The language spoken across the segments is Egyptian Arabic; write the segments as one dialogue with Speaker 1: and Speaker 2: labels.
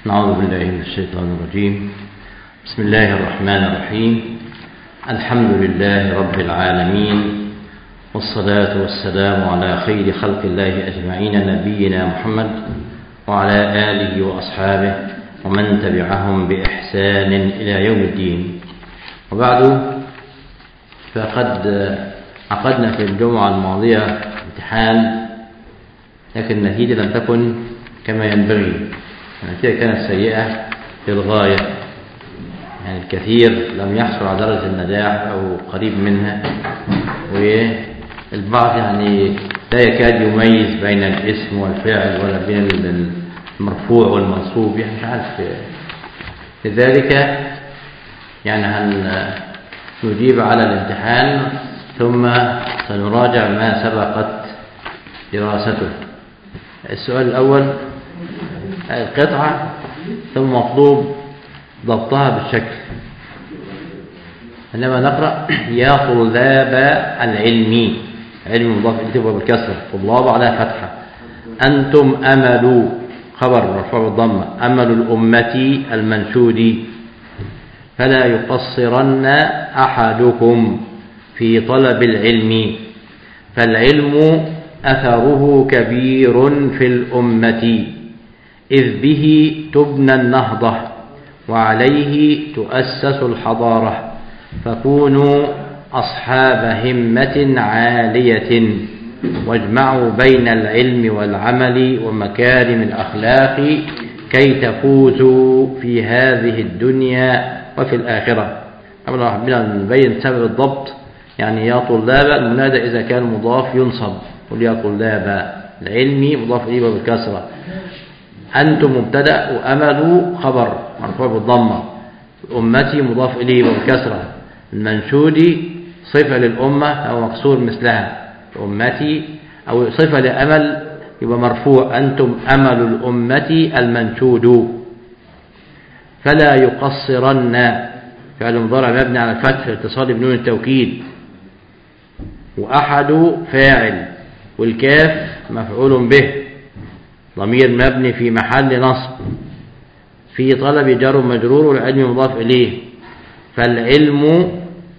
Speaker 1: نعوذ بالله من الشيطان الرجيم بسم الله الرحمن الرحيم الحمد لله رب العالمين والصلاة والسلام على خير خلق الله أجمعين نبينا محمد وعلى آله وأصحابه ومن تبعهم بإحسان إلى يوم الدين وبعد فقد عقدنا في الجمعة الماضية امتحان لكن النتيجة لم تكن كما ينبغي النتيجة كانت سيئة للغاية يعني الكثير لم يحصل على درجة النجاح أو قريب منها والبعض يعني لا يكاد يميز بين الاسم والفعل ولا بين المرفوع والمنصوب يعني مش عارف لذلك يعني هنجيب على الامتحان ثم سنراجع ما سبقت دراسته السؤال الأول القطعة ثم مطلوب ضبطها بالشكل عندما نقرأ يا طلاب العلم علم مضاف إليه بالكسر طلاب على فتحة أنتم أمل خبر مرفوع بالضمة أمل الأمة المنشود فلا يقصرن أحدكم في طلب العلم فالعلم أثره كبير في الأمة إذ به تبنى النهضة وعليه تؤسس الحضارة فكونوا أصحاب همة عالية واجمعوا بين العلم والعمل ومكارم الأخلاق كي تفوزوا في هذه الدنيا وفي الآخرة أولا حبينا نبين سبب الضبط يعني يا طلاب المنادى إذا كان مضاف ينصب قل يا طلاب العلم مضاف إليه بالكسرة أنتم مبتدأ وأمل خبر مرفوع بالضمة أمتي مضاف إليه بالكسرة المنشود صفة للأمة أو مكسور مثلها أمتي أو صفة لأمل يبقى مرفوع أنتم أمل الأمة المنشود فلا يقصرن فعل مضارع مبني على الفتح اتصال بنون التوكيد وأحد فاعل والكاف مفعول به ضمير مبني في محل نصب في طلب جر مجرور والعلم مضاف إليه فالعلم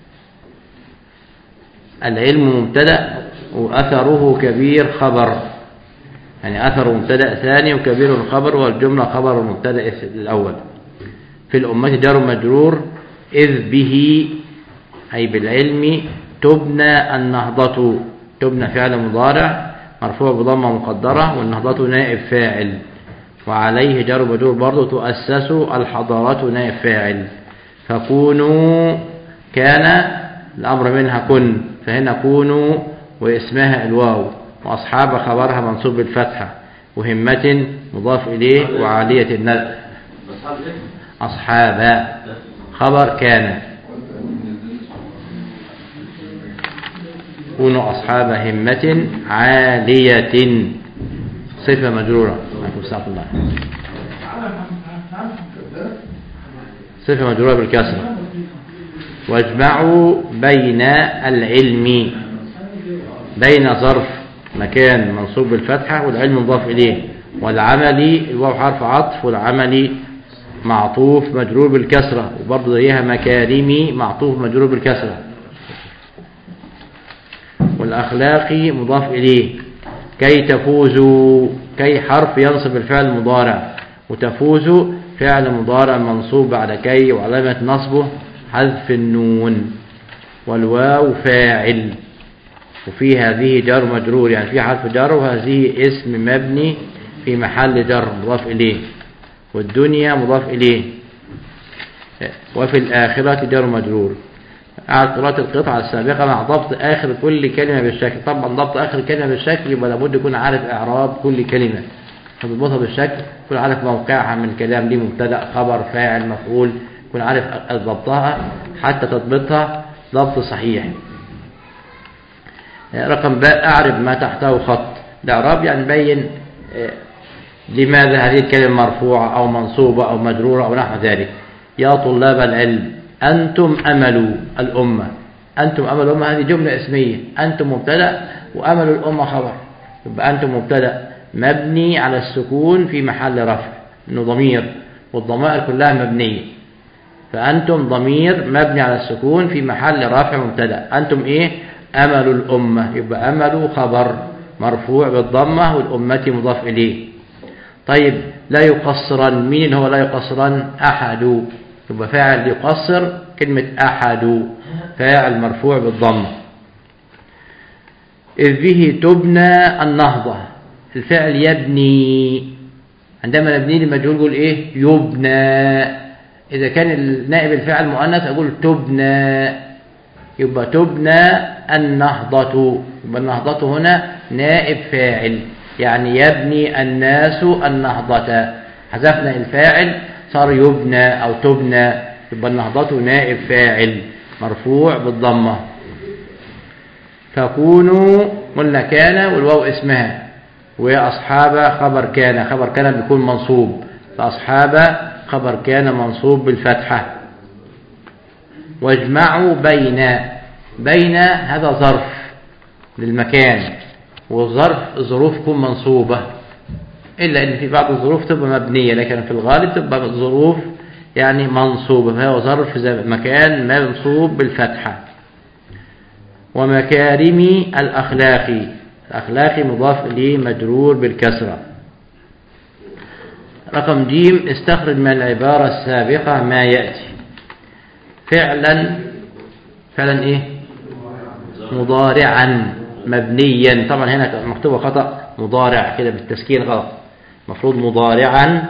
Speaker 1: العلم مبتدا وأثره كبير خبر يعني أثر مبتدا ثاني وكبير الخبر والجملة خبر المبتدا الأول في الأمة جر مجرور إذ به أي بالعلم تبنى النهضة تبنى فعل مضارع مرفوع بضمة مقدرة والنهضة نائب فاعل وعليه جر مجرور برضه تؤسس الحضارات نائب فاعل فكونوا كان الأمر منها كن فهنا كونوا واسمها الواو وأصحاب خبرها منصوب بالفتحة وهمة مضاف إليه وعالية النذر أصحاب خبر كان كونوا أصحاب همة عالية صفة مجرورة معكم الله صفة مجرورة بالكسرة واجمعوا بين العلم بين ظرف مكان منصوب بالفتحة والعلم مضاف إليه والعمل الواو حرف عطف والعمل معطوف مجرور بالكسرة وبرضه زيها مكارمي معطوف مجرور بالكسرة والأخلاقي مضاف إليه كي تفوزوا كي حرف ينصب الفعل المضارع وتفوزوا فعل مضارع منصوب بعد كي وعلامة نصبه حذف النون والواو فاعل وفي هذه جر مجرور يعني في حرف جر وهذه اسم مبني في محل جر مضاف إليه والدنيا مضاف إليه وفي الآخرة جر مجرور قاعد قراءة القطعة السابقة مع ضبط آخر كل كلمة بالشكل طبعا ضبط آخر كلمة بالشكل يبقى لابد يكون عارف إعراب كل كلمة تضبطها بالشكل يكون عارف موقعها من كلام دي مبتدأ خبر فاعل مفعول يكون عارف ضبطها حتى تضبطها ضبط صحيح رقم باء أعرب ما تحته خط الإعراب يعني بين لماذا هذه الكلمة مرفوعة أو منصوبة أو مجرورة أو نحو ذلك يا طلاب العلم أنتم أمل الأمة أنتم أمل الأمة هذه جملة اسمية أنتم مبتدأ وأمل الأمة خبر يبقى أنتم مبتدأ مبني على السكون في محل رفع إنه ضمير والضمائر كلها مبنية فأنتم ضمير مبني على السكون في محل رفع مبتدا أنتم إيه أمل الأمة يبقى أمل خبر مرفوع بالضمة والأمة مضاف إليه طيب لا يقصرن مين هو لا يقصرن أحد يبقى فاعل يقصر كلمة أحد فاعل مرفوع بالضمة إذ به تبنى النهضة الفعل يبني عندما نبني لمجهول نقول إيه يبنى إذا كان النائب الفعل مؤنث أقول تبنى يبقى تبنى النهضة يبقى النهضة هنا نائب فاعل يعني يبني الناس النهضة حذفنا الفاعل صار يبنى أو تبنى يبقى النهضة نائب فاعل مرفوع بالضمة فكونوا قلنا كان والواو اسمها وأصحاب خبر كان خبر كان بيكون منصوب فأصحاب خبر كان منصوب بالفتحة واجمعوا بين بين هذا ظرف للمكان والظرف ظروف تكون منصوبة إلا إن في بعض الظروف تبقى مبنية لكن في الغالب تبقى الظروف يعني منصوبة فهو ظرف مكان منصوب بالفتحة ومكارم الأخلاق الأخلاق مضاف إليه مجرور بالكسرة رقم جيم استخرج من العبارة السابقة ما يأتي فعلا فعلا إيه مضارعا مبنيا طبعا هنا مكتوبة خطأ مضارع كده بالتسكين غلط مفروض مضارعا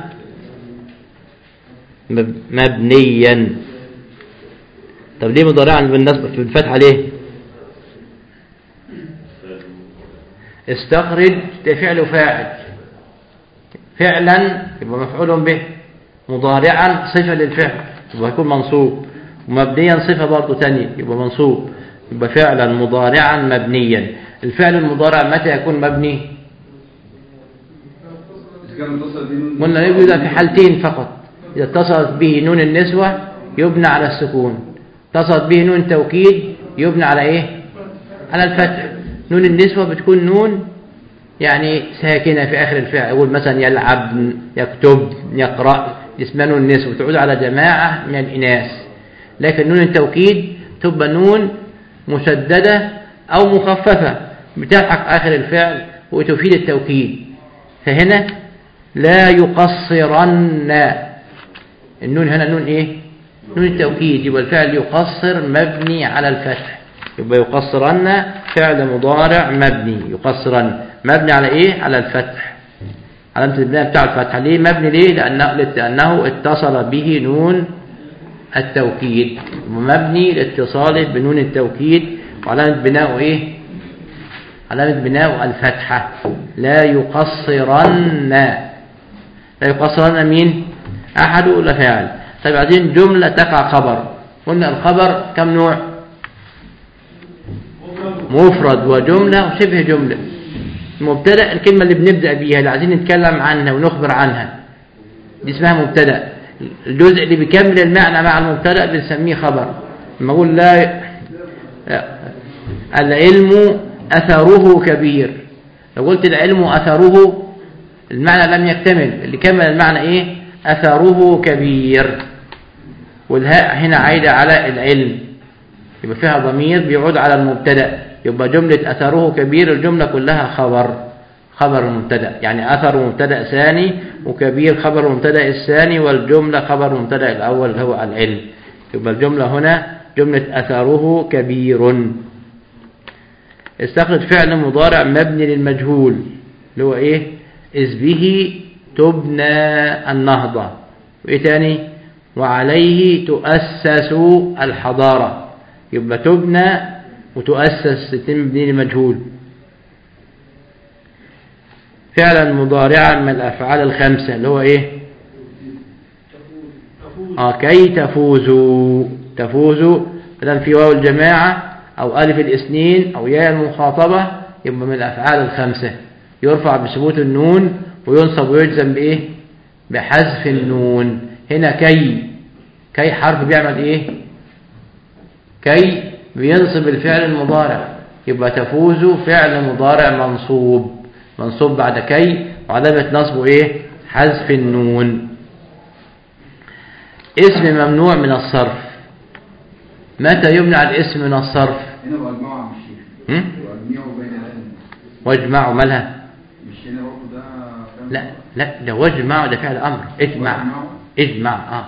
Speaker 1: مبنيا طب ليه مضارعا بالنسبة بالفتحة ليه استخرج فعل فاعل فعلا يبقى مفعول به مضارعا صفة للفعل يبقى يكون منصوب ومبنيا صفة برضه ثانية يبقى منصوب يبقى فعلا مضارعا مبنيا الفعل المضارع متى يكون مبني قلنا يبقى في حالتين فقط إذا اتصلت به نون النسوة يبنى على السكون اتصلت به نون توكيد يبنى على ايه على الفتح نون النسوة بتكون نون يعني ساكنة في آخر الفعل يقول مثلا يلعب يكتب يقرأ اسمها نون النسوة تعود على جماعة من الإناث لكن نون التوكيد تبقى نون مشددة أو مخففة بتلحق آخر الفعل وتفيد التوكيد فهنا لا يقصرن النون هنا نون ايه نون التوكيد يبقى الفعل يقصر مبني على الفتح يبقى يقصرن فعل مضارع مبني يقصرن مبني على ايه على الفتح علامة البناء بتاع الفتح ليه مبني ليه لأنه, لأنه اتصل به نون التوكيد ومبني لاتصاله بنون التوكيد وعلامة بناءه ايه علامة بناءه الفتحة لا يقصرن لا يقصرن مين أحد ولا فاعل طيب عايزين جملة تقع خبر قلنا الخبر كم نوع مفرد وجملة وشبه جملة مبتدا الكلمة اللي بنبدأ بيها اللي عايزين نتكلم عنها ونخبر عنها دي اسمها مبتدا الجزء اللي بيكمل المعنى مع المبتدا بنسميه خبر لما اقول لا العلم أثره كبير لو قلت العلم أثره المعنى لم يكتمل اللي كمل المعنى ايه أثره كبير والهاء هنا عايدة على العلم يبقى فيها ضمير بيعود على المبتدا يبقى جملة أثره كبير الجملة كلها خبر خبر المبتدا يعني أثر مبتدا ثاني وكبير خبر المبتدا الثاني والجملة خبر المبتدا الأول هو العلم يبقى الجملة هنا جملة أثره كبير استخرج فعل مضارع مبني للمجهول اللي هو ايه إذ به تبنى النهضة وايه تاني وعليه تؤسس الحضارة يبقى تبنى وتؤسس تبني لمجهول فعلا مضارعا من الأفعال الخمسة اللي هو ايه آه كي تفوزوا تفوزوا مثلا في واو الجماعة أو ألف الاثنين أو ياء المخاطبة يبقى من الأفعال الخمسة يرفع بثبوت النون وينصب ويجزم بإيه بحذف النون هنا كي كي حرف بيعمل إيه كي بينصب الفعل المضارع يبقى تفوز فعل مضارع منصوب منصوب بعد كي وعلامة نصبه إيه حذف النون اسم ممنوع من الصرف متى يمنع الاسم من الصرف
Speaker 2: هنا واجمعوا عم الشيخ
Speaker 1: هم؟
Speaker 2: واجمعوا بين العلم
Speaker 1: واجمعوا مالها
Speaker 2: مش هنا برضه ده فاهم؟
Speaker 1: لا لا ده واجمعوا ده فعل امر اجمع
Speaker 2: واجمعوا.
Speaker 1: اجمع اه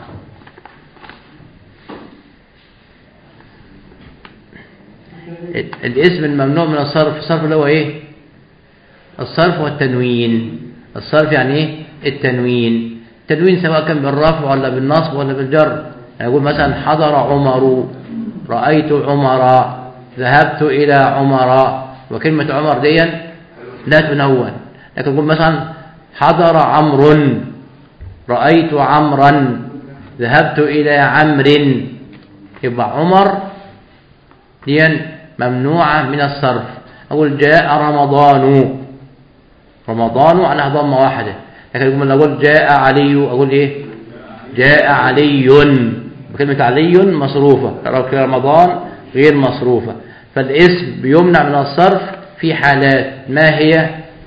Speaker 1: ال- الاسم الممنوع من الصرف الصرف اللي هو ايه الصرف والتنوين الصرف يعني ايه التنوين التنوين سواء كان بالرفع ولا بالنصب ولا بالجر يعني يقول مثلا حضر عمر رأيت عمر ذهبت إلى عمر وكلمة عمر دي لا تنون لكن يقول مثلا حضر عمرو رأيت عمرا ذهبت إلى عمرو يبقى عمر دي ممنوعة من الصرف أقول جاء رمضان رمضان على ضمة واحدة لكن يقول لما أقول جاء علي أقول إيه جاء علي وكلمة علي مصروفة لكن رمضان غير مصروفة فالاسم بيمنع من الصرف في حالات ما هي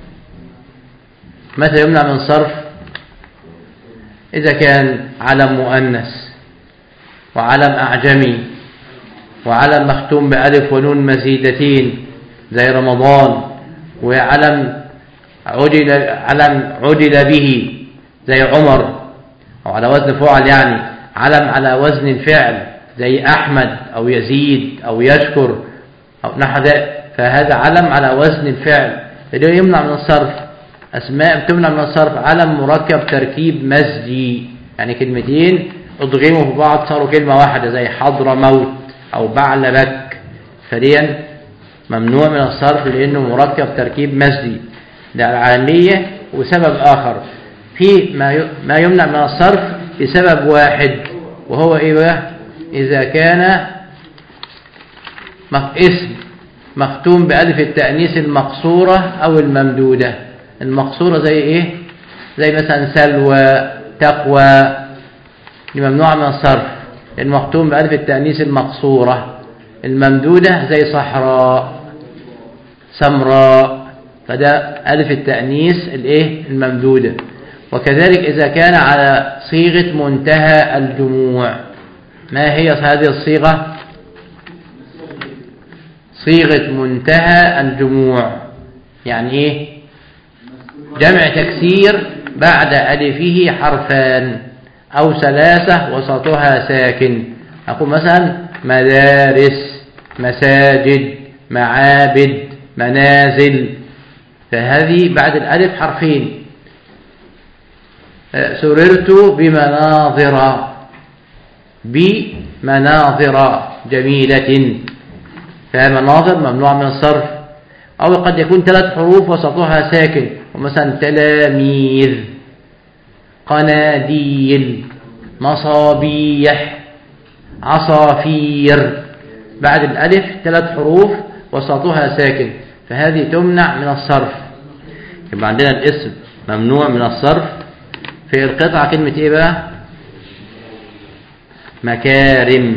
Speaker 1: متى يمنع من الصرف إذا كان علم مؤنث وعلم أعجمي وعلم مختوم بألف ونون مزيدتين زي رمضان وعلم عدل علم عدل به زي عمر أو على وزن فعل يعني علم على وزن الفعل زي أحمد أو يزيد أو يشكر أو نحو ذلك فهذا علم على وزن الفعل اللي يمنع من الصرف أسماء بتمنع من الصرف علم مركب تركيب مزجي يعني كلمتين اضغموا في بعض صاروا كلمة واحدة زي حضر موت أو بعلبك فديا ممنوع من الصرف لأنه مركب تركيب مزجي ده العالمية وسبب آخر في ما ي- ما يمنع من الصرف لسبب واحد وهو إيه بقى إذا كان مخ- اسم مختوم بألف التأنيث المقصورة أو الممدودة المقصورة زي إيه زي مثلا سلوى تقوى دي ممنوعة من الصرف المختوم بألف التأنيث المقصورة الممدودة زي صحراء سمراء فده ألف التأنيث الإيه الممدودة وكذلك إذا كان على صيغة منتهى الجموع ما هي هذه الصيغة صيغة منتهى الجموع يعني إيه جمع تكسير بعد ألفه حرفان أو ثلاثة وسطها ساكن أقول مثلا مدارس مساجد معابد منازل فهذه بعد الألف حرفين آه، سررت بمناظر بمناظر جميلة فمناظر ممنوع من الصرف أو قد يكون ثلاث حروف وسطها ساكن ومثلا تلاميذ قناديل مصابيح عصافير بعد الألف ثلاث حروف وسطها ساكن فهذه تمنع من الصرف يبقى عندنا الاسم ممنوع من الصرف في القطعة كلمة ايه بقى مكارم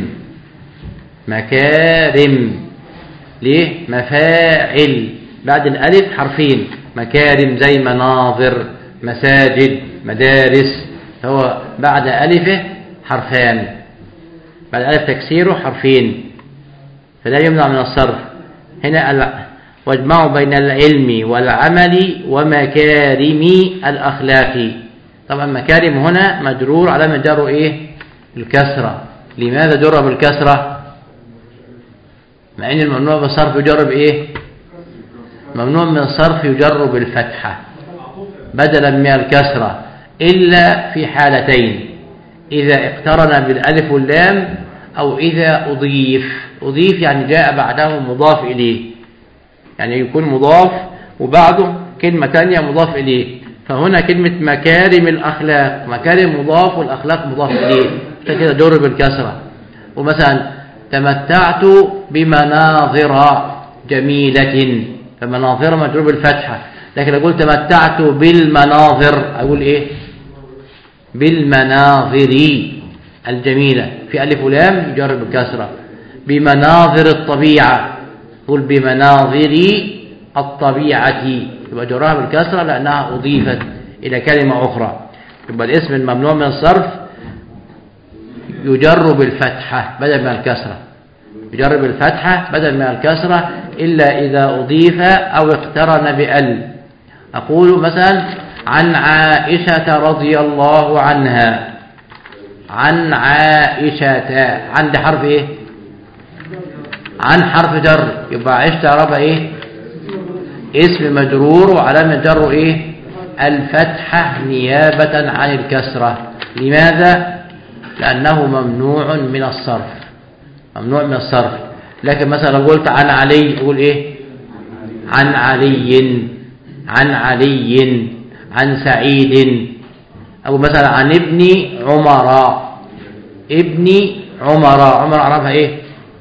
Speaker 1: مكارم ليه مفاعل بعد الألف حرفين مكارم زي مناظر مساجد مدارس هو بعد ألفه حرفان بعد ألف تكسيره حرفين فلا يمنع من الصرف هنا ال- واجمعوا بين العلم والعمل ومكارم الأخلاق طبعا مكارم هنا مجرور على جره إيه الكسرة لماذا جر بالكسرة مع ان الممنوع بالصرف يجر بايه ممنوع من الصرف يجر بالفتحة بدلا من الكسرة إلا في حالتين إذا اقترن بالألف واللام أو إذا أضيف أضيف يعني جاء بعده مضاف إليه يعني يكون مضاف وبعده كلمة تانية مضاف إليه فهنا كلمة مكارم الأخلاق مكارم مضاف والأخلاق مضاف إليه كده جر بالكسرة ومثلا تمتعت بمناظر جميلة فمناظر مجرور بالفتحة لكن أقول تمتعت بالمناظر أقول إيه بالمناظر الجميلة في ألف ولام يجر بالكسرة بمناظر الطبيعة قل بمناظر الطبيعة يبقى جراها بالكسرة لأنها أضيفت إلى كلمة أخرى يبقى الاسم الممنوع من الصرف يجر بالفتحة بدل من الكسرة يجر بالفتحة بدل من الكسرة إلا إذا أضيف أو اقترن بأل أقول مثلا عن عائشة رضي الله عنها عن عائشة عند حرف إيه عن حرف جر يبقى عائشة عربة إيه اسم مجرور وعلامة جره إيه الفتحة نيابة عن الكسرة لماذا لأنه ممنوع من الصرف ممنوع من الصرف لكن مثلا لو قلت عن علي أقول إيه عن علي عن علي عن سعيد أو مثلا عن ابن عمر ابن عمر عمر عرفها إيه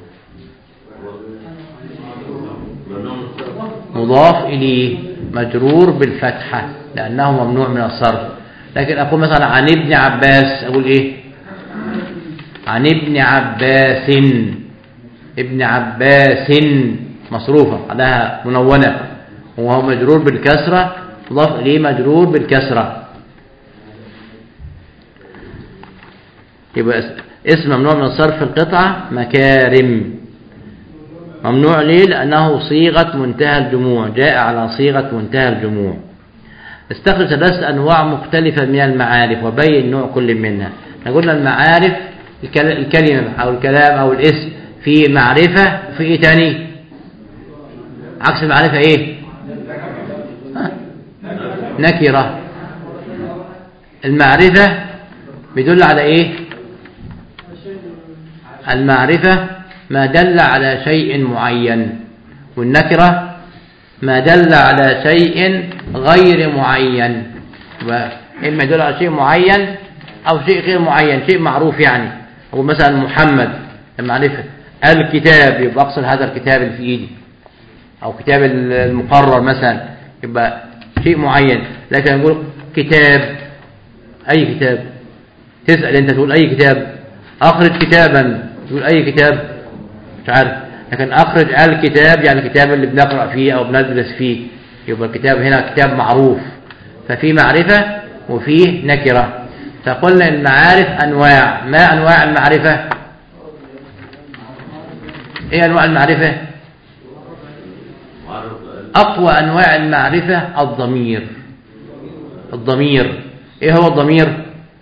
Speaker 1: مضاف إليه مجرور بالفتحة لأنه ممنوع من الصرف لكن أقول مثلا عن ابن عباس أقول إيه عن ابن عباس ابن عباس مصروفة عليها منونة وهو مجرور بالكسرة مضاف إليه مجرور بالكسرة يبقى اسم ممنوع من الصرف في القطعة مكارم ممنوع ليه لأنه صيغة منتهى الجموع جاء على صيغة منتهى الجموع استخرج ثلاث أنواع مختلفة من المعارف وبين نوع كل منها قلنا المعارف الكلمة أو الكلام أو الاسم في معرفة في إيه تاني عكس المعرفة إيه نكرة المعرفة بيدل على إيه المعرفة ما دل على شيء معين والنكرة ما دل على شيء غير معين إما يدل على شيء معين أو شيء غير معين شيء معروف يعني أو مثلا محمد المعرفة الكتاب يبقى أقصد هذا الكتاب اللي في إيدي أو كتاب المقرر مثلا يبقى شيء معين لكن نقول كتاب أي كتاب تسأل أنت تقول أي كتاب أخرج كتابا تقول أي كتاب مش عارف لكن أخرج الكتاب يعني الكتاب اللي بنقرأ فيه أو بندرس فيه يبقى الكتاب هنا كتاب معروف ففي معرفة وفيه نكرة فقلنا المعارف أنواع ما أنواع المعرفة إيه أنواع المعرفة أقوى أنواع المعرفة الضمير الضمير إيه هو الضمير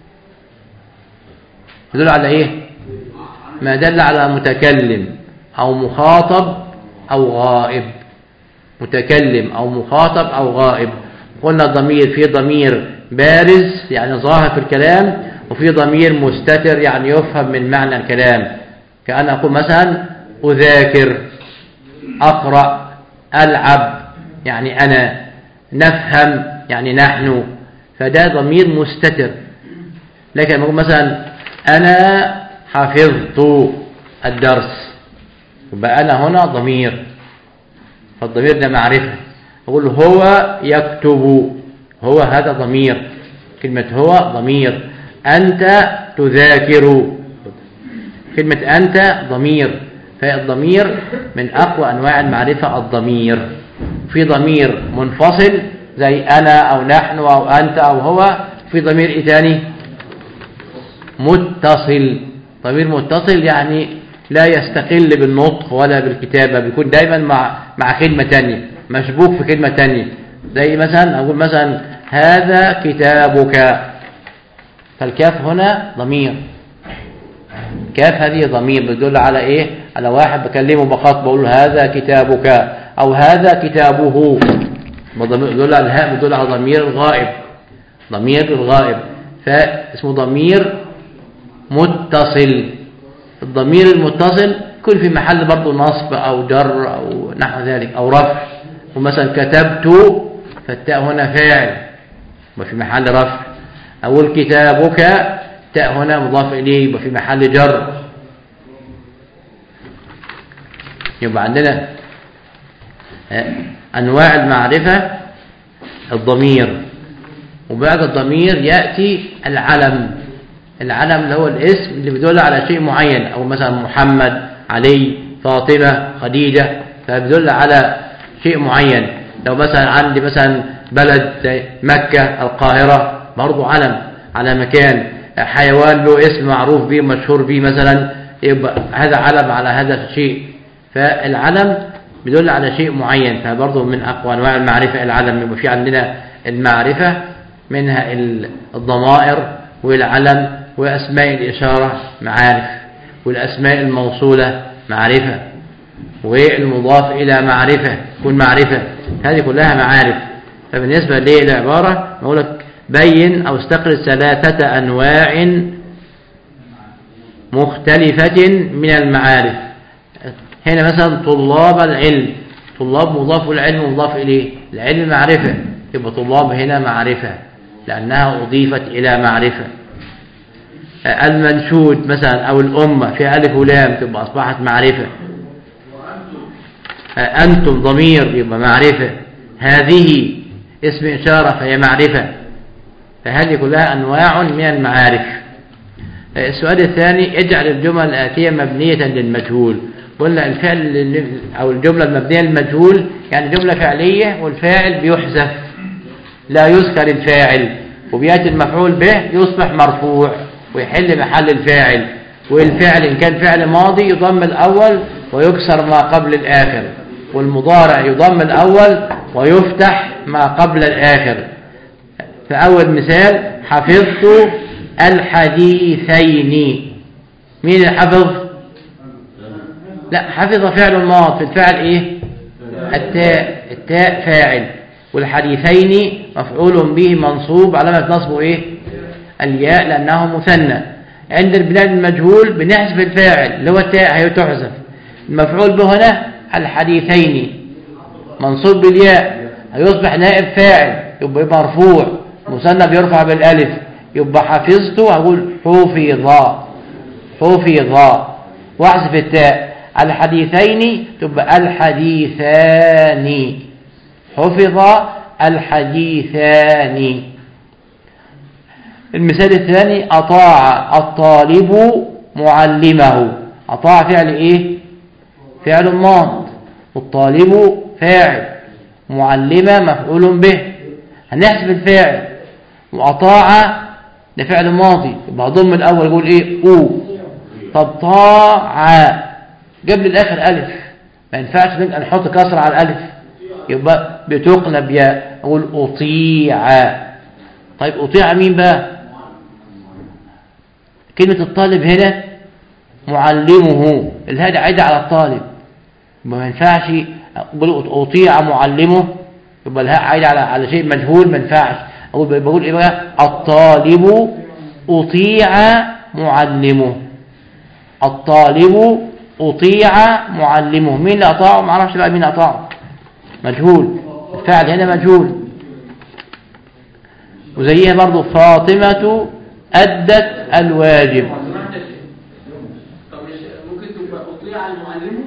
Speaker 1: يدل على إيه ما دل على متكلم أو مخاطب أو غائب متكلم أو مخاطب أو غائب قلنا الضمير في ضمير بارز يعني ظاهر في الكلام وفي ضمير مستتر يعني يفهم من معنى الكلام كأن أقول مثلا أذاكر أقرأ ألعب يعني أنا نفهم يعني نحن فده ضمير مستتر لكن أقول مثلا أنا حفظت الدرس يبقى أنا هنا ضمير فالضمير ده معرفة أقول هو يكتب هو هذا ضمير كلمة هو ضمير أنت تذاكر كلمة أنت ضمير فالضمير من أقوى أنواع المعرفة الضمير في ضمير منفصل زي أنا أو نحن أو أنت أو هو في ضمير إيه تاني متصل ضمير متصل يعني لا يستقل بالنطق ولا بالكتابة بيكون دايما مع مع كلمة تانية مشبوك في كلمة تانية زي مثلا أقول مثلا هذا كتابك فالكاف هنا ضمير كاف هذه ضمير بتدل على ايه على واحد بكلمه بخاطبه بقول هذا كتابك او هذا كتابه بيدل على الهاء بيدل على ضمير الغائب ضمير الغائب فاسمه ضمير متصل الضمير المتصل يكون في محل برضه نصب او جر او نحو ذلك او رفع ومثلا كتبت فالتاء هنا فاعل وفي محل رفع أقول كتابك تاء هنا مضاف إليه وفي محل جر يبقى عندنا أنواع المعرفة الضمير وبعد الضمير يأتي العلم العلم اللي هو الاسم اللي بيدل على شيء معين أو مثلا محمد علي فاطمة خديجة فبيدل على شيء معين لو مثلا عندي مثلا بلد زي مكة القاهرة برضو علم على مكان حيوان له اسم معروف به مشهور به مثلا يبقى هذا علم على هذا الشيء فالعلم بيدل على شيء معين فبرضه من أقوى أنواع المعرفة العلم يبقى في عندنا المعرفة منها ال- الضمائر والعلم وأسماء الإشارة معارف والأسماء الموصولة معرفة والمضاف إلى معرفة يكون معرفة هذه كلها معارف فبالنسبة للعبارة نقول لك بين أو استقرد ثلاثة أنواع مختلفة من المعارف هنا مثلا طلاب العلم طلاب مضاف العلم مضاف إليه العلم معرفة يبقى طلاب هنا معرفة لأنها أضيفت إلى معرفة المنشود مثلا أو الأمة في ألف ولام تبقى أصبحت معرفة أنتم ضمير يبقى معرفة هذه اسم إشارة فهي معرفة فهذه كلها أنواع من المعارف السؤال الثاني اجعل الجمل الآتية مبنية للمجهول قلنا الفعل اللي- أو الجملة المبنية للمجهول يعني جملة فعلية والفاعل بيحذف لا يذكر الفاعل وبيأتي المفعول به يصبح مرفوع ويحل محل الفاعل والفعل إن كان فعل ماضي يضم الأول ويكسر ما قبل الآخر والمضارع يضم الأول ويفتح ما قبل الآخر فأول مثال حفظت الحديثين مين اللي حفظ لا حفظ فعل ماض في الفعل ايه التاء التاء فاعل والحديثين مفعول به منصوب علامة نصبه ايه الياء لأنه مثنى عند البلاد المجهول بنحذف الفاعل اللي هو التاء هي تحذف المفعول به هنا الحديثين منصوب بالياء هيصبح نائب فاعل يبقى مرفوع مثنى بيرفع بالالف يبقى حفظته هقول حفظ حفظ واحذف التاء الحديثين تبقى الحديثان حفظ الحديثان المثال الثاني أطاع الطالب معلمه أطاع فعل إيه فعل ماض والطالب فاعل معلمة مفعول به هنحسب الفاعل وأطاع ده فعل ماضي يبقى ضم الأول يقول إيه أو طب طاع جاب لي الآخر ألف ما ينفعش نبقى نحط كسر على الألف يبقى بتقلب ياء أقول أطيع طيب أطيع مين بقى كلمة الطالب هنا معلمه الهاء عايدة على الطالب ما ينفعش أقول أطيع معلمه يبقى الهاء عايدة على على شيء مجهول ما ينفعش أقول بقول إيه بقى الطالب أطيع معلمه الطالب أطيع معلمه مين اللي أطاعه ما اعرفش بقى مين أطاعه مجهول الفعل هنا مجهول وزيها برضو فاطمة أدت الواجب
Speaker 3: طب مش ممكن تبقى أطيع المعلم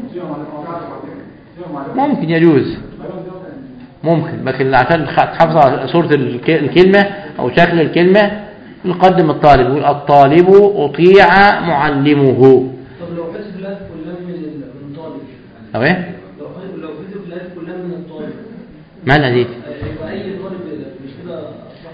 Speaker 1: ممكن يجوز ممكن لكن عشان تحافظ على صورة الك- الكلمة أو شكل الكلمة نقدم الطالب يقول الطالب أطيع معلمه
Speaker 3: طب لو حذف الألف واللام من ال- من طالب
Speaker 1: أو إيه؟
Speaker 3: لو حذف لو حذف الألف واللام من الطالب
Speaker 1: مالها دي
Speaker 3: آه، يبقى أي طالب مش كده أصبح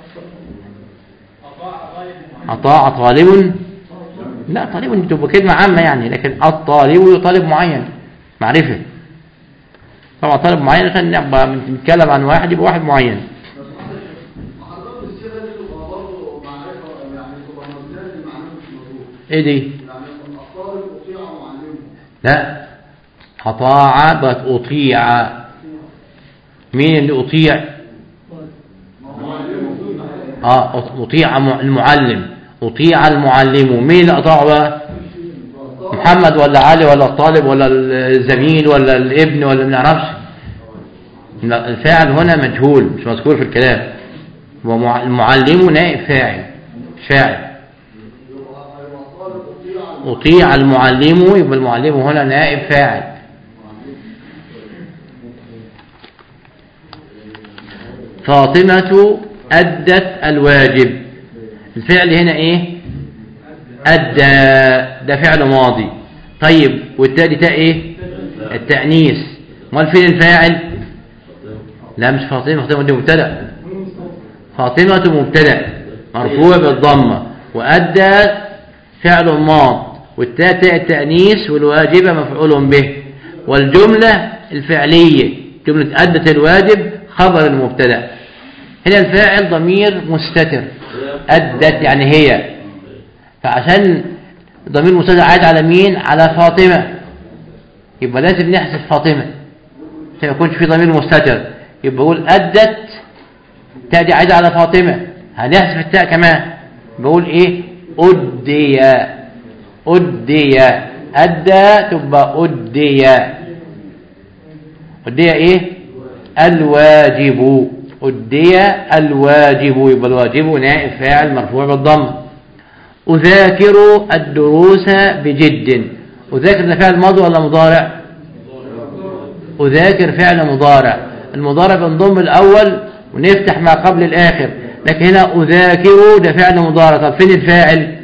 Speaker 3: صح
Speaker 1: أطاع طالب لا طالب دي تبقى كلمة عامة يعني لكن الطالب طالب معين معرفة طبعا طالب معين عشان نبقى بنتكلم عن واحد يبقى واحد معين
Speaker 2: حضرتك الصيغه دي تبقى برضه معرفه يعني تبقى مبنيه لمعنى مش مظبوط
Speaker 1: ايه دي
Speaker 2: يعني الطالب اطيع معلمه
Speaker 1: لا أطاع بقت أطيع مين اللي أطيع اه أط- أطيع م- المعلم أطيع المعلم مين اللي أطاعه بقى محمد ولا علي ولا الطالب ولا الزميل ولا الابن ولا ما نعرفش لا، الفاعل هنا مجهول مش مذكور في الكلام ومع- المعلم نائب فاعل فاعل أطيع المعلم يبقى المعلم هنا نائب فاعل فاطمة أدت الواجب الفعل هنا إيه أدى ده فعل ماضي طيب والتالي تاء إيه التأنيث امال فين الفاعل لا مش فاطمة فاطمة دي مبتدأ فاطمة مبتدأ مرفوع بالضمة وأدى فعل ماض والتاء تاء التأنيث والواجبة مفعول به والجملة الفعلية جملة أدت الواجب خبر المبتدا هنا الفاعل ضمير مستتر أدت يعني هي فعشان ضمير مستتر عاد على مين على فاطمة يبقى لازم نحذف فاطمة عشان ما يكونش في ضمير مستتر يبقى بقول أدت تاء دي عايدة على فاطمة هنحذف التاء كمان بقول ايه أدي أدي أدى تبقى أدي أدي ايه الواجب أدي الواجب يبقى الواجب نائب فاعل مرفوع بالضم أذاكر الدروس بجد أذاكر ده فعل ماضي ولا مضارع أذاكر فعل مضارع المضارع بنضم الأول ونفتح ما قبل الآخر لكن هنا أذاكر ده فعل مضارع طب فين الفاعل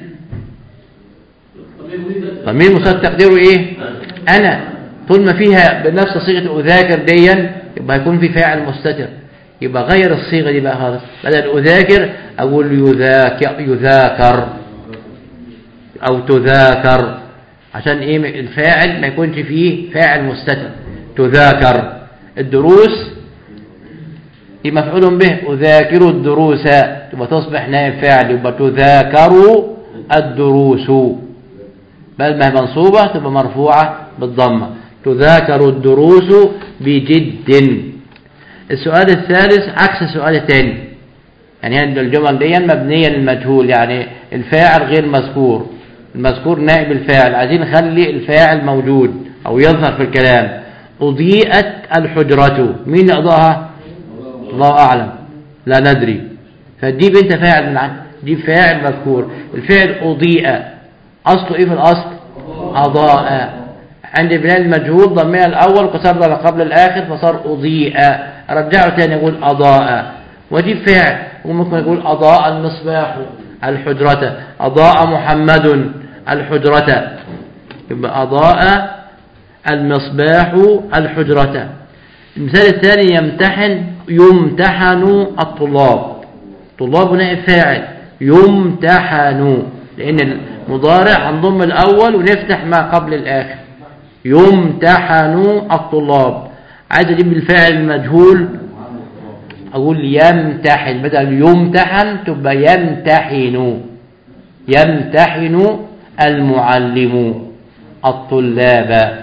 Speaker 1: ضمير مسد تقديره ايه انا طول ما فيها بنفس صيغه اذاكر ديا يبقى هيكون في فاعل مستتر يبقى غير الصيغه دي بقى خالص بدل اذاكر اقول يذاكر يذاكر او تذاكر عشان ايه الفاعل ما يكونش فيه فاعل مستتر تذاكر الدروس دي مفعول به أذاكر الدروس تبقى تصبح نائب فاعل يبقى تذاكر الدروس بل ما هي منصوبة تبقى مرفوعة بالضمة تذاكر الدروس بجد السؤال الثالث عكس السؤال الثاني يعني هذه الجمل دي مبنية للمجهول يعني الفاعل غير مذكور المذكور نائب الفاعل عايزين نخلي الفاعل موجود أو يظهر في الكلام أضيئت الحجرة مين أضاءها الله أعلم لا ندري فدي بنت فاعل من عن دي فاعل مذكور الفعل أضيء أصله إيه في الأصل أضاء عند بناء المجهول ضميها الأول وكسرنا ما قبل الآخر فصار أضيء رجعه تاني يقول أضاء ودي فعل وممكن يقول أضاء المصباح الحجرة أضاء محمد الحجرة يبقى أضاء المصباح الحجرة المثال الثاني يمتحن يمتحن الطلاب طلاب نائب فاعل يمتحن لأن المضارع هنضم الأول ونفتح ما قبل الآخر يمتحن الطلاب عايز أجيب الفاعل المجهول أقول يمتحن بدل يمتحن تبقى يمتحن يمتحن المعلم الطلاب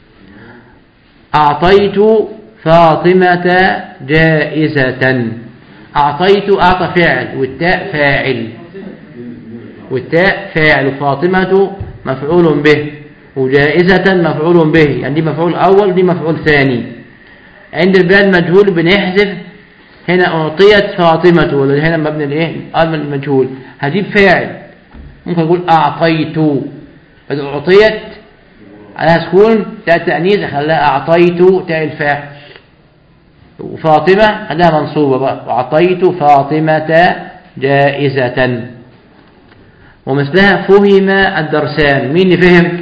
Speaker 1: أعطيت فاطمة جائزة أعطيت أعطى فعل والتاء فاعل والتاء فاعل وفاطمة مفعول به وجائزة مفعول به يعني دي مفعول أول دي مفعول ثاني عند البيان المجهول بنحذف هنا أعطيت فاطمة ولا هنا مبني الإيه قال من المجهول هجيب فاعل ممكن أقول أعطيت بدل أعطيت عليها سكون تاء التأنيث خلاها أعطيت تاء الفاعل وفاطمة خلاها منصوبة بقى وأعطيت فاطمة جائزة ومثلها فهم الدرسان مين اللي فهم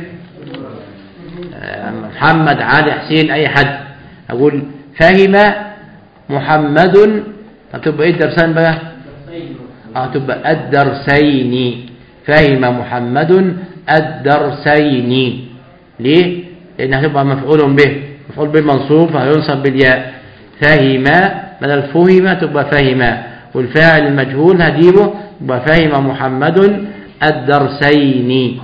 Speaker 1: محمد علي حسين أي حد أقول فهم محمد هتبقى إيه الدرسان بقى هتبقى الدرسين فهم محمد الدرسين ليه لأن هتبقى مفعول به مفعول به منصوب فهينصب بالياء فهم بدل فهم تبقى فهم والفاعل المجهول هجيبه يبقى فهم محمد الدرسين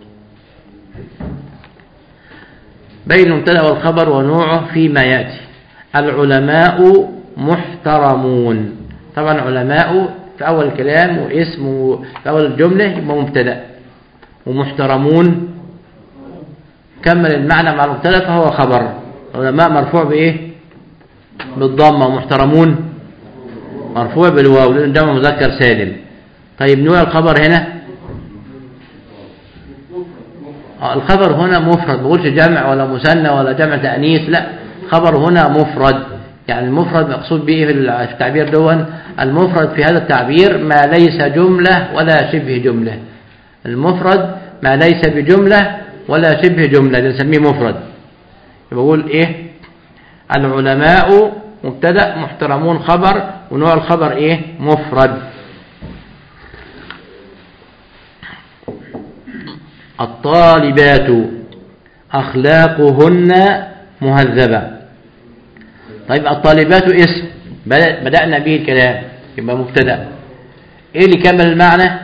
Speaker 1: بين المبتدا والخبر ونوعه فيما ياتي العلماء محترمون طبعا علماء في اول الكلام واسم في اول الجمله يبقى مبتدا ومحترمون كمل المعنى مع المبتدا فهو خبر علماء مرفوع بايه بالضمه ومحترمون مرفوع بالواو لان جمع مذكر سالم طيب نوع الخبر هنا الخبر هنا مفرد ما بقولش جمع ولا مثنى ولا جمع تأنيث لا خبر هنا مفرد يعني المفرد مقصود به في التعبير دون المفرد في هذا التعبير ما ليس جملة ولا شبه جملة المفرد ما ليس بجملة ولا شبه جملة نسميه مفرد بقول ايه العلماء مبتدا محترمون خبر ونوع الخبر ايه مفرد الطالبات أخلاقهن مهذبة طيب الطالبات اسم بدأ- بدأنا به الكلام يبقى مبتدأ ايه اللي كمل المعنى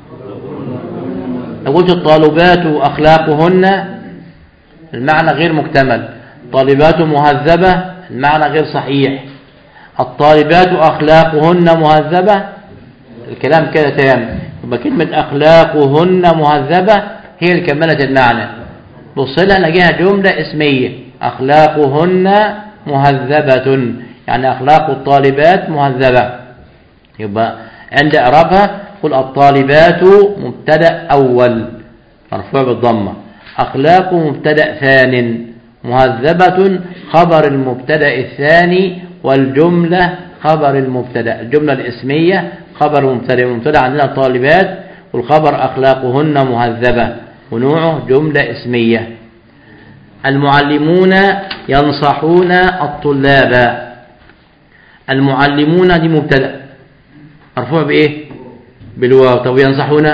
Speaker 1: لو قلت الطالبات أخلاقهن المعنى غير مكتمل طالبات مهذبة المعنى غير صحيح الطالبات أخلاقهن مهذبة الكلام كده تام يبقى كلمة أخلاقهن مهذبة هي اللي كملت المعنى بص لها نلاقيها جملة اسمية أخلاقهن مهذبة يعني أخلاق الطالبات مهذبة يبقى عند إعرابها قل الطالبات مبتدأ أول مرفوع بالضمة أخلاق مبتدأ ثان مهذبة خبر المبتدأ الثاني والجملة خبر المبتدأ الجملة الاسمية خبر مبتدأ المبتدأ عندنا طالبات والخبر أخلاقهن مهذبة ونوعه جملة اسمية المعلمون ينصحون الطلاب المعلمون دي مبتدأ مرفوع بإيه بالواو طب ينصحون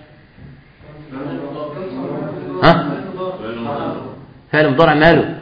Speaker 1: ها فعل مضارع ماله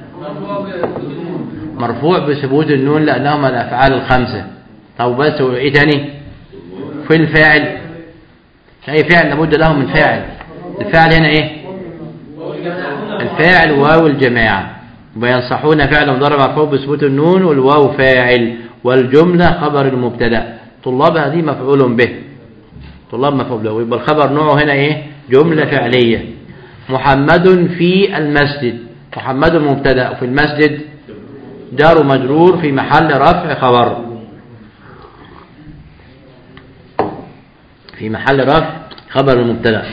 Speaker 1: مرفوع بثبوت النون لأنهما الأفعال الخمسة طب بس وإيه تاني في الفاعل أي فعل لابد له من فاعل الفاعل هنا إيه الفاعل واو الجماعة وينصحون فعل مضارع مرفوع بثبوت النون والواو فاعل والجملة خبر المبتدا طلاب هذه مفعول به طلاب مفعول به يبقى الخبر نوعه هنا ايه جملة فعلية محمد في المسجد محمد مبتدا وفي المسجد جار مجرور في محل رفع خبر في محل رفع خبر المبتدا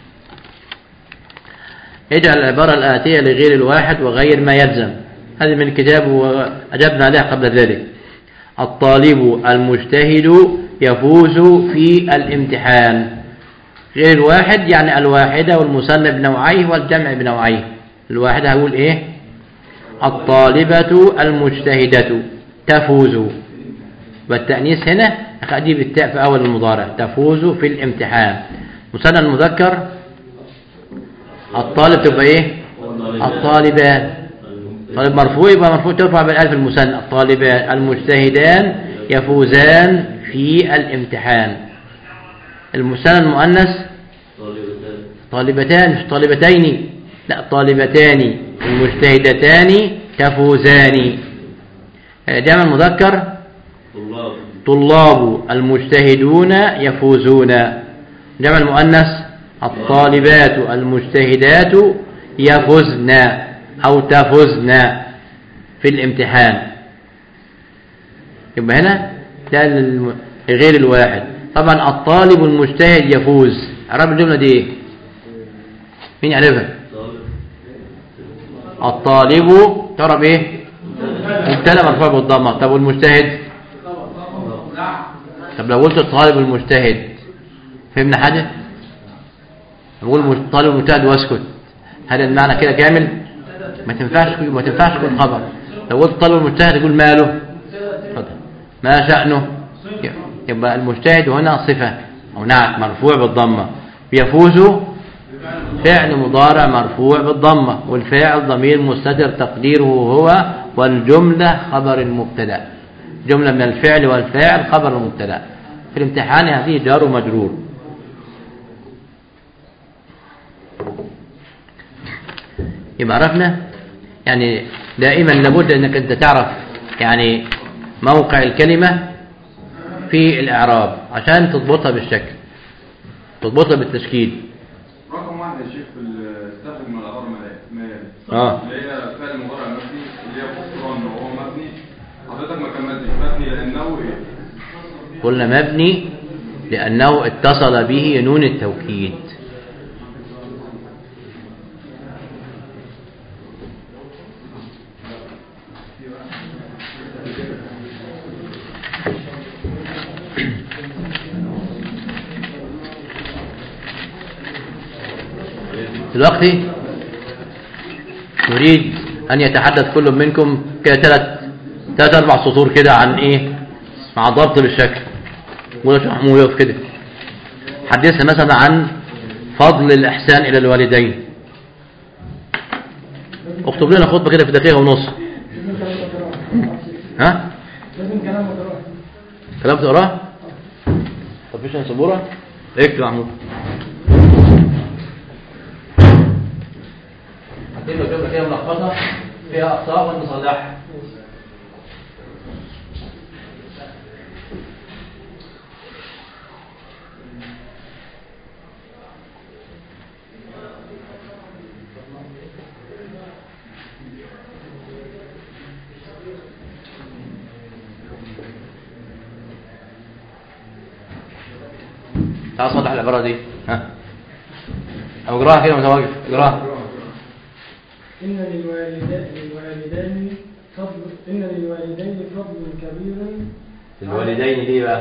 Speaker 1: اجعل العبارة الآتية لغير الواحد وغير ما يلزم هذه من الكتاب وأجبنا عليها قبل ذلك الطالب المجتهد يفوز في الامتحان غير الواحد يعني الواحدة والمثنى بنوعيه والجمع بنوعيه الواحدة هقول ايه الطالبة المجتهدة تفوز والتأنيث هنا أجيب التاء في أول المضارع تفوز في الامتحان مثنى المذكر الطالب تبقى ايه الطالبان طالب مرفوع يبقى مرفوع ترفع بالالف المثنى الطالبان المجتهدان يفوزان في الامتحان المثنى المؤنث طالبتان مش طالبتين لا طالبتان المجتهدتان تفوزان جمع المذكر طلاب المجتهدون يفوزون جمع المؤنث الطالبات المجتهدات يفزن أو تفزن في الامتحان يبقى هنا ده غير الواحد طبعا الطالب المجتهد يفوز عرب الجملة دي ايه مين يعرفها الطالب تعرف ايه مبتدا مرفوع بالضمه طب والمجتهد طب لو قلت الطالب المجتهد فهمنا حاجه نقول طالب المجتهد واسكت هل المعنى كده كامل ما تنفعش ما تنفعش يكون خبر لو قلت طالب المجتهد يقول ماله ما شأنه يبقى المجتهد هنا صفة أو نعت مرفوع بالضمة يفوز فعل مضارع مرفوع بالضمة والفاعل ضمير مستتر تقديره هو والجملة خبر المبتدا جملة من الفعل والفاعل خبر المبتدا في الامتحان هذه جار ومجرور يبقى عرفنا يعني دائما لابد انك انت تعرف يعني موقع الكلمة في الاعراب عشان تضبطها بالشكل تضبطها بالتشكيل
Speaker 4: رقم واحد يا شيخ في استخدم من العبارة ما يلي
Speaker 1: اه
Speaker 4: اللي هي فعل مضارع مبني اللي هي خسران وهو مبني حضرتك ما كملتش مبني لانه ايه؟
Speaker 1: قلنا مبني لأنه اتصل به نون التوكيد دلوقتي نريد أن يتحدث كل منكم كده ثلاث ثلاث أربع سطور كده عن إيه مع ضبط بالشكل ولا محمود يقف كده حدثنا مثلا عن فضل الإحسان إلى الوالدين اكتب لنا خطبة كده في دقيقة ونص
Speaker 5: لازم كلام مدرسة.
Speaker 1: ها
Speaker 5: لازم كلام مدرسة.
Speaker 1: كلام تقراه طب فيش سبورة اكتب يا محمود هتبقى جملة كده ملخبطة فيها أخطاء وأنت صلحها تعال صلح العبارة دي ها أو اقراها كده وأنت واقف اقراها
Speaker 5: إن للوالدين للوالدين فضل إن للوالدين فضل كبير
Speaker 1: الوالدين ليه بقى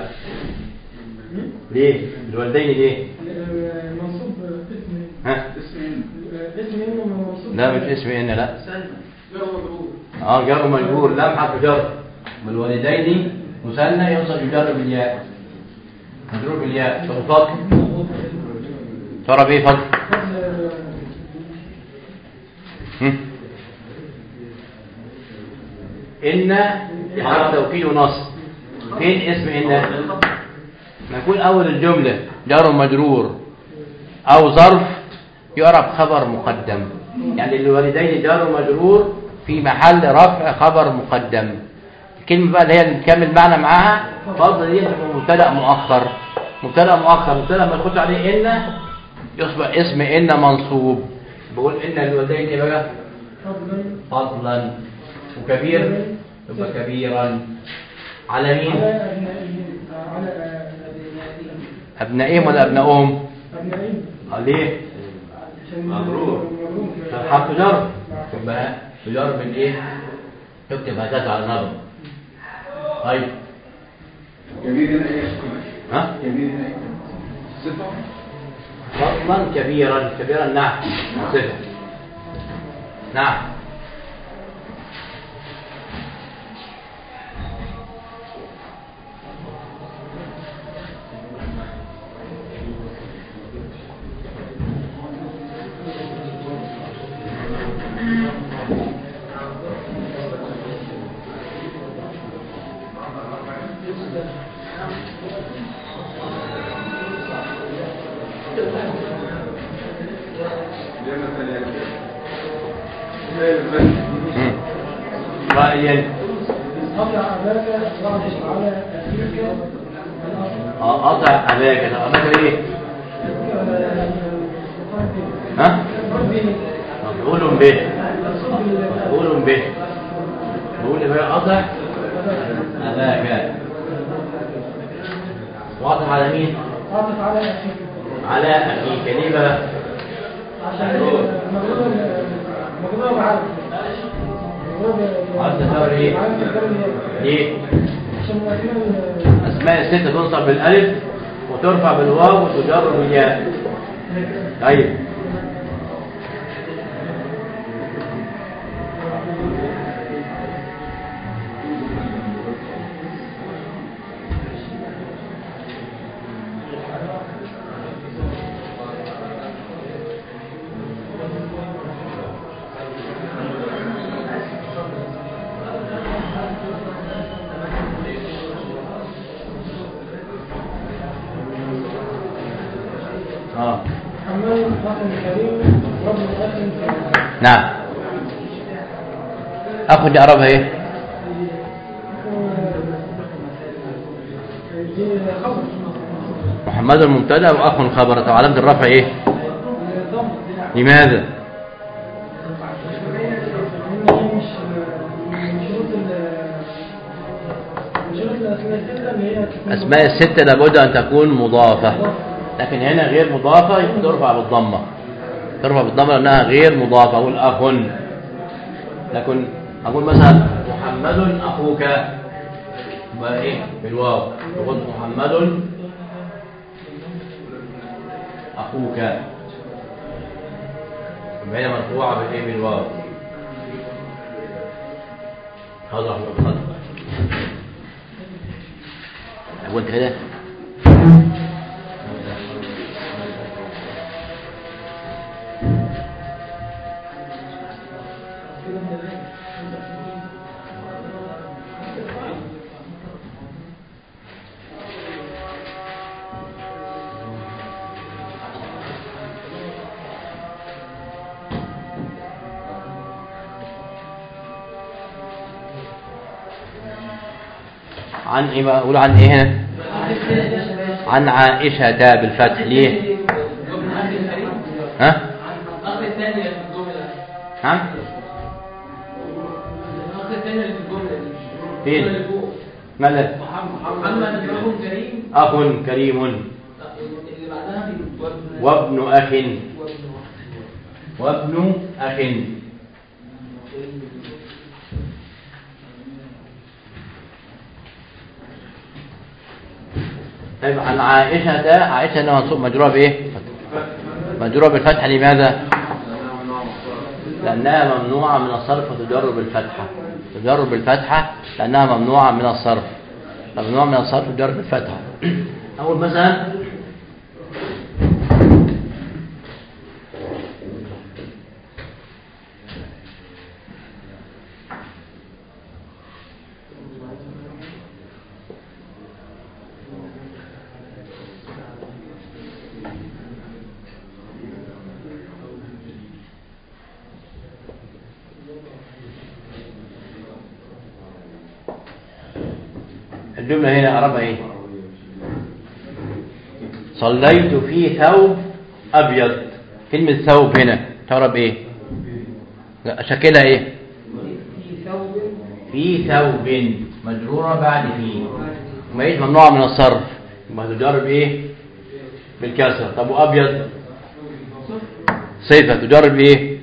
Speaker 1: ليه الوالدين ليه
Speaker 5: منصوب اسم
Speaker 1: ها
Speaker 5: اسم إنه منصوب
Speaker 1: لا مش اسم ان لا
Speaker 2: جرى مجرور
Speaker 1: اه جر مجرور لام حرف جر والوالدين مثنى ينصب يجر بالياء مجرور بالياء طب فضل ترى بايه فضل
Speaker 5: فضل
Speaker 1: هم؟ ان حرف توكيد ونصب فين اسم ان نقول اول الجمله جار مجرور او ظرف يعرف خبر مقدم يعني الوالدين جار مجرور في محل رفع خبر مقدم الكلمه بقى اللي هي اللي بتكمل معنى معاها فضل دي تبقى مبتدا مؤخر مبتدا مؤخر مبتدا ما يخش عليه ان يصبح اسم ان منصوب بقول ان الوالدين ايه بقى
Speaker 5: فضل
Speaker 1: فضلا وكبير يبقى كبيرا على مين
Speaker 5: على أبنائهم على أبنائهم
Speaker 1: ابنائهم ولا ابنائهم
Speaker 5: أبنائهم
Speaker 1: آه، ليه
Speaker 5: عشان
Speaker 4: مبروك.
Speaker 5: مبروك
Speaker 1: عشان حرف جر يبقى جر من ايه تكتب هكذا على النظر طيب
Speaker 2: كبير هنا ايه
Speaker 1: ها
Speaker 2: كبير هنا ايه صفة
Speaker 1: فضلا كبيرا كبيرا نعم صفة نعم
Speaker 4: ليه مثلا يعني
Speaker 1: مم. رأيا
Speaker 5: أطع أباك واعطف على أخيك الأصل
Speaker 1: آه، أطع أباك طب أباك إيه ها مفعول به مفعول به بقول إيه بقى أطع أباك واضح على مين
Speaker 5: عاطف على أخيك
Speaker 1: على أخيك ليه بقى
Speaker 5: عشان مغلوب مغلوب على
Speaker 1: عايز تدور إيه؟ ليه
Speaker 5: عشان الأسماء
Speaker 1: أسماء الستة تنصب بالألف وترفع بالواو وتجر بالياء طيب اه
Speaker 5: حمال أخ كريم وابن أخ كريم
Speaker 1: نعم أخذ أقربها إيه
Speaker 5: دي خبر
Speaker 1: محمد المبتدا وأخ خبر طب علامة الرفع إيه
Speaker 5: ضم
Speaker 1: لماذا
Speaker 5: إن هي مش من شروط ال من شروط الأسماء الستة اللي هي تكون
Speaker 1: أسماء الستة لابد أن تكون مضافة لكن هنا غير مضافة يبقى ترفع بالضمة ترفع بالضمة لأنها غير مضافة أقول أخ لكن أقول مثلا محمد أخوك يبقى إيه بالواو تقول محمد أخوك يبقى هي مرفوعة بالإيه بالواو حاضر أحمد اتفضل أقول كده عن ايه بقى قول عن ايه هنا عن عائشة بالفتح ليه
Speaker 3: وابن أخي الكريم
Speaker 1: ها
Speaker 3: الأخ الثاني اللي في الجملة
Speaker 1: نعم
Speaker 3: الأخ الثاني اللي في الجملة دي
Speaker 1: فين؟
Speaker 3: الجملة اللي فوق
Speaker 1: ماذا
Speaker 3: محمد أخ كريم
Speaker 1: أخ كريم
Speaker 3: اللي بعدها وابن
Speaker 1: وابن أخ
Speaker 3: وابن
Speaker 1: وابن أخ طيب عن عائشة عائشة أنها منصوب مجرورة بإيه؟ مجرورة بالفتحة لماذا؟ لأنها ممنوعة من الصرف وتجر بالفتحة تجر بالفتحة لأنها ممنوعة من الصرف ممنوعة من الصرف وتجر بالفتحة أول مثلا الجملة هنا أعربها إيه؟ صليت في ثوب أبيض كلمة ثوب هنا تعرب إيه؟ لا شكلها إيه؟
Speaker 5: في ثوب
Speaker 1: في ثوب مجرورة بعد في ما إيه ممنوعة من الصرف ما تجر بإيه؟ بالكسر طب وأبيض صفة تجر بإيه؟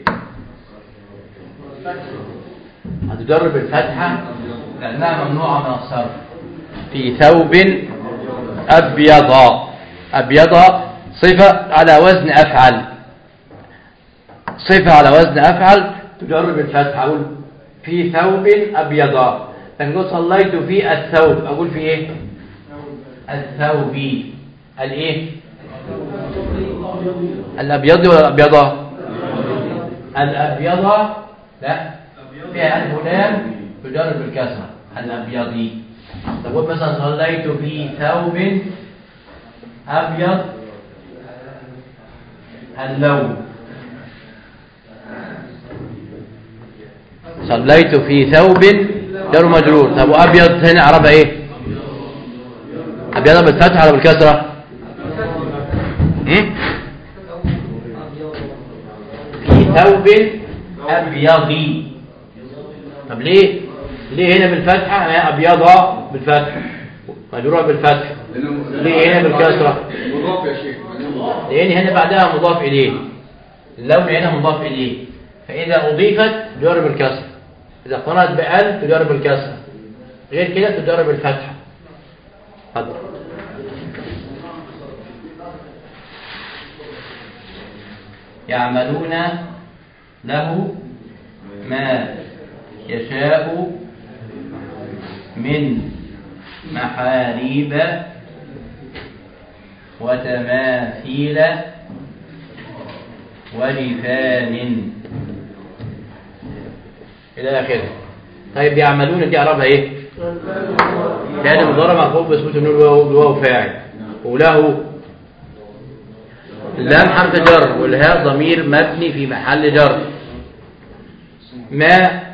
Speaker 1: هتجر بالفتحة لأنها ممنوعة من الصرف في ثوب أبيض أبيض صفة على وزن أفعل صفة على وزن أفعل تجر بالفتحة أقول في ثوب أبيض لكن قلت صليت في الثوب أقول في إيه الثوب الإيه الأبيض ولا الأبيض الأبيض لا فيها ألف ولام تجر بالكسرة الأبيض تقول مثلا صليت في ثوب أبيض اللون صليت في ثوب جر مجرور طب وأبيض هنا عربة إيه أبيض بالفتحة ولا بالكسرة هم؟ في ثوب أبيض طب ليه ليه هنا بالفتحة هي أبيضة بالفتح مجرورة بالفتح ليه هنا بالكسرة
Speaker 4: مضاف يا شيخ
Speaker 1: لأن هنا بعدها مضاف إليه اللون هنا مضاف إليه فإذا أضيفت تجر بالكسر إذا قرأت بأل تجر بالكسر غير كده تجر بالفتحة اتفضل يعملون له ما يشاء من محاريب وتماثيل ورفان إلى آخره طيب يعملون دي أعرابها إيه؟ لأن مضارع مرفوع باسمه النون وهو فاعل وله اللام حرف جر والهاء ضمير مبني في محل جر ما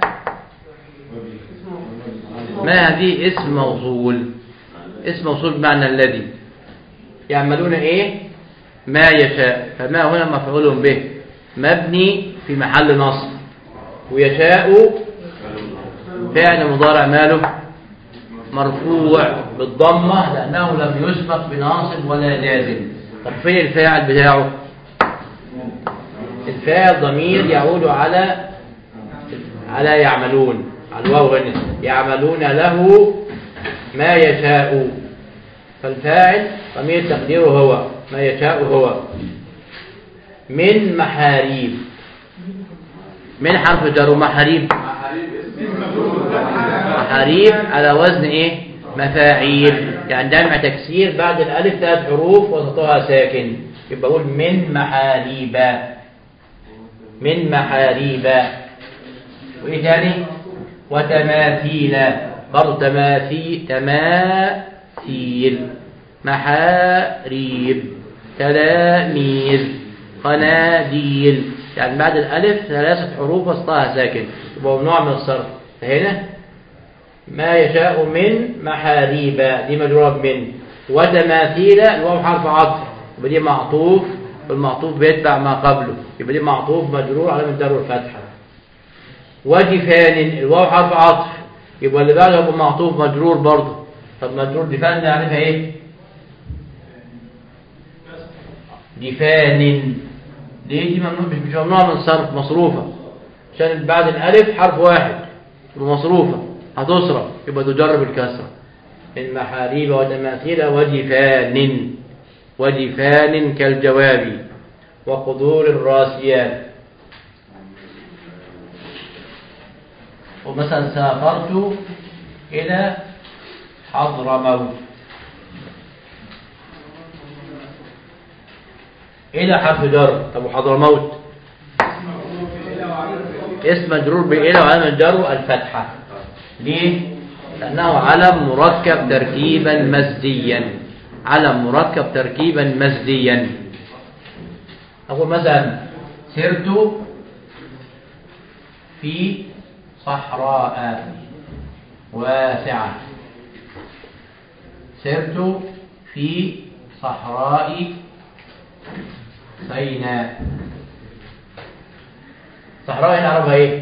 Speaker 1: ما هذه اسم موصول اسم موصول بمعنى الذي يعملون ايه ما يشاء فما هنا مفعول به مبني في محل نصب ويشاء فعل مضارع ماله مرفوع بالضمة لأنه لم يسبق بناصب ولا جازم طب فين الفاعل بتاعه الفاعل ضمير يعود على على يعملون على الواو هنا يعملون له ما يشاء فالفاعل ضمير تقديره هو ما يشاء هو من محاريب من حرف جر محاريب محاريب على وزن ايه مفاعيل يعني جمع تكسير بعد الالف ثلاث حروف وسطها ساكن يبقى اقول من محاريب من محاريب وايه تاني وتماثيل برضه تماثيل تماثيل محاريب تلاميذ قناديل يعني بعد الألف ثلاثة حروف وسطها ساكن يبقى ممنوع من الصرف فهنا ما يشاء من محاريب دي مجرورة من وتماثيل الواو حرف عطف يبقى دي معطوف والمعطوف بيتبع ما قبله يبقى دي معطوف مجرور على من دار الفتحة وجفان الواو حرف عطف يبقى اللي بعده يبقى معطوف مجرور برضه طب مجرور جفان نعرفها ايه جفان ليه دي ممنوع مش مش ممنوع من الصرف مصروفة عشان بعد الألف حرف واحد ومصروفة هتصرف يبقى تجرب الكسرة المحاريب وتماثيل وجفان وجفان كالجواب وقدور الراسيات ومثلا سافرت إلى حضرموت إلى حرف جر طب وحضرموت اسم مجرور بإلى وعلم الجر الفتحة ليه؟ لأنه علم مركب تركيبا مزديا علم مركب تركيبا مزديا أقول مثلا سرت في صحراء واسعة سرت في صحراء سيناء صحراء هنا عربها ايه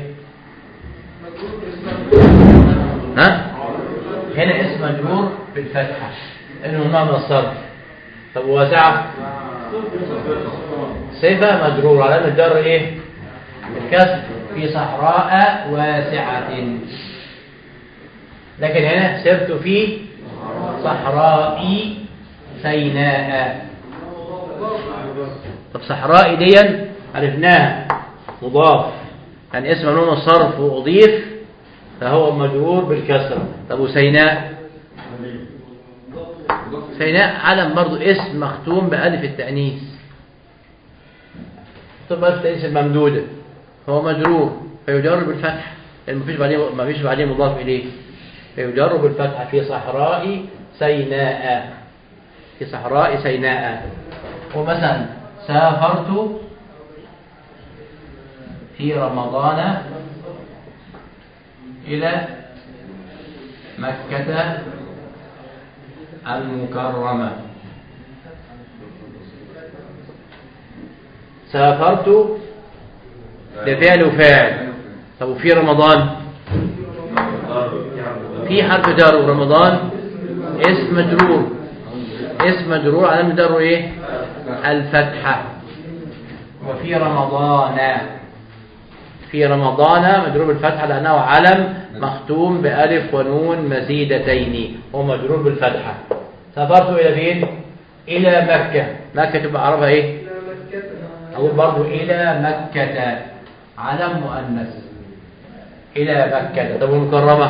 Speaker 1: ها هنا اسم مجرور بالفتحة انه نوع من الصرف طب واسعة صفة مجرور علامة الجر ايه الكسر في صحراء واسعة لكن هنا سرت في صحراء سيناء طب صحراء ديا عرفناها مضاف يعني اسم نون الصرف وأضيف فهو مجرور بالكسرة طب وسيناء سيناء علم برضو اسم مختوم بألف التأنيث مختوم بألف التأنيث الممدودة هو مجرور فيجر بالفتح لأن مفيش بعدين ما فيش بعدين مضاف إليه فيجر بالفتح في صحراء سيناء في صحراء سيناء ومثلا سافرت في رمضان إلى مكة المكرمة سافرت لفعل وفاعل طب وفي رمضان في حرف جر ورمضان اسم مجرور اسم مجرور علامة جره ايه الفتحة وفي رمضان في رمضان مجرور بالفتحة لأنه علم مختوم بألف ونون مزيدتين ومجرور بالفتحة سافرت إلى فين؟ إلى مكة مكة تبقى عربها إيه؟ أقول برضو إلى مكة علم مؤنث إلى مكة طب المكرمة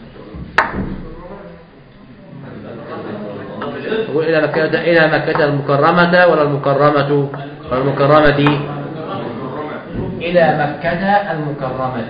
Speaker 1: أقول إلى مكة إلى مكة المكرمة ولا المكرمة ولا المكرمة إلى مكة المكرمة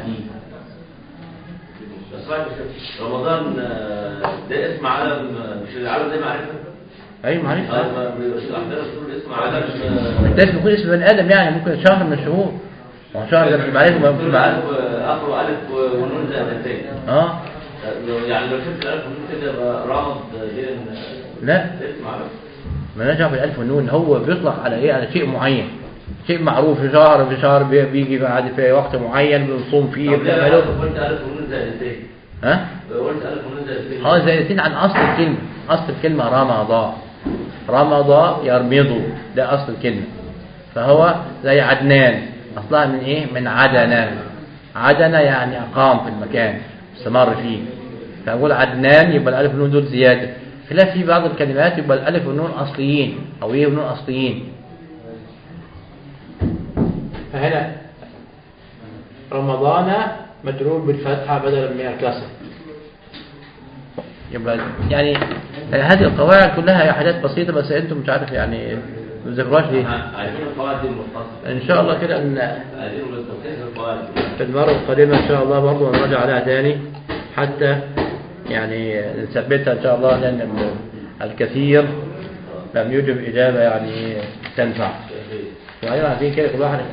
Speaker 6: بس بعد كده، رمضان آه، ده اسم علم آه، مش العلم ده معرفة
Speaker 1: أي معلش
Speaker 6: اه ما بيبقاش عندنا بتقول اسم علم آه،
Speaker 1: ده اسم يكون اسم بني آدم يعني ممكن شهر من الشهور ما هو شهر ده مش معرفة ما
Speaker 6: بتقول
Speaker 1: يكون معرفة
Speaker 6: ألف آه، آخره ألف ونون زائدتين
Speaker 1: اه
Speaker 6: آه، لو- يعني لو شفت الألف ونون كده يبقى رمض غير إن-
Speaker 1: لا
Speaker 6: اسم علم
Speaker 1: مالناش دعوه بالالف والنون هو بيطلق على ايه على شيء معين شيء معروف في شهر في شهر بي- بيجي بعد في وقت معين بنصوم فيه
Speaker 6: طب ليه
Speaker 1: بنعمله
Speaker 6: قلت ألف ونون زائدتين
Speaker 1: ها
Speaker 6: قلت ألف ونون زائدتين
Speaker 1: اه زائدتين عن اصل الكلمه اصل الكلمه رمضاء رمضاء يرمض ده اصل الكلمه فهو زي عدنان اصلها من ايه من عدن عدن يعني اقام في المكان استمر فيه فاقول عدنان يبقى الالف والنون دول زياده خلاف في بعض الكلمات يبقى الالف والنون اصليين او ايه والنون اصليين فهنا رمضان مجرور بالفتحة بدلا من الكسر يبقى يعني هذه القواعد كلها هي حاجات بسيطة بس انتم مش عارف يعني ما بتذكروهاش ليه
Speaker 6: عايزين القواعد دي المختصرة
Speaker 1: ان شاء الله كده ان
Speaker 6: عايزين كيف القواعد دي
Speaker 1: في المرة القادمة ان شاء الله برضه نراجع عليها تاني حتى يعني نثبتها ان شاء الله لان الكثير لم يجب اجابة يعني تنفع وبعدين عايزين كده كل واحد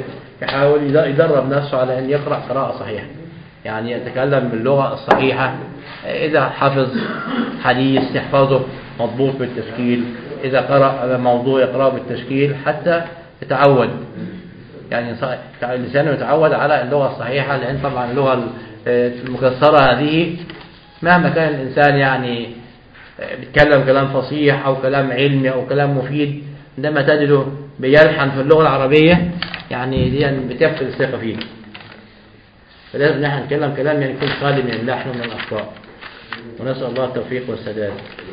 Speaker 1: يحاول يدرب نفسه على ان يقرأ قراءة صحيحة يعني يتكلم باللغة الصحيحة إذا حفظ حديث يحفظه مضبوط بالتشكيل إذا قرأ موضوع يقرأه بالتشكيل حتى يتعود يعني ص- لسانه يتعود على اللغة الصحيحة لأن طبعا اللغة المكسرة هذه مهما كان الإنسان يعني بيتكلم كلام فصيح أو كلام علمي أو كلام مفيد عندما تجده بيلحن في اللغة العربية يعني دي بتفقد الثقة فيه فلازم نحن نتكلم كلام يعني يكون خالي من اللحن ومن الأخطاء ونسأل الله التوفيق والسداد